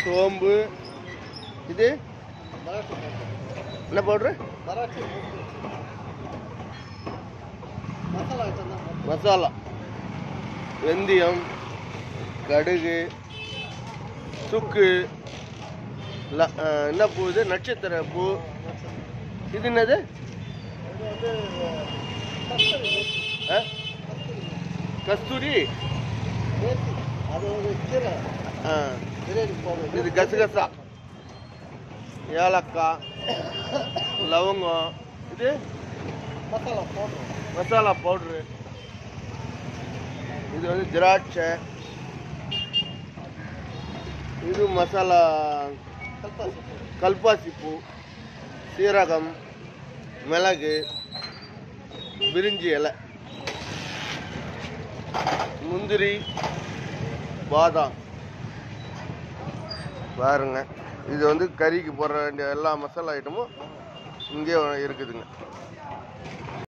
சோம்பு இது மராட்டி என்ன பவுட்ரு மராட்டி மசாலா ஐட்டம் தான் மசாலா வெந்தயம் கடுகு சுக்கு ல- ஆ, என்ன பூ இது நட்சத்திர பூ இது என்னது இது வந்து கஸ்தூரி ஆ? கஸ்தூரி மேத்தி அது ஒரு கீரை ஆ, பிரியாணி போடுறது இது கசகசா ஏலக்காய் லவங்கம் இது மசாலா போடுறோம் மசாலா பவுட்ரு இது வந்து திராட்சை இது மசாலா கல்பாசி கல்பாசி பூ சீரகம் மிளகு பிரிஞ்சி இலை முந்திரி பாதாம் பாருங்க இது வந்து கறிக்கு போடுற வேண்டிய எல்லா மசாலா ஐட்டமும் இங்கே இருக்குதுங்க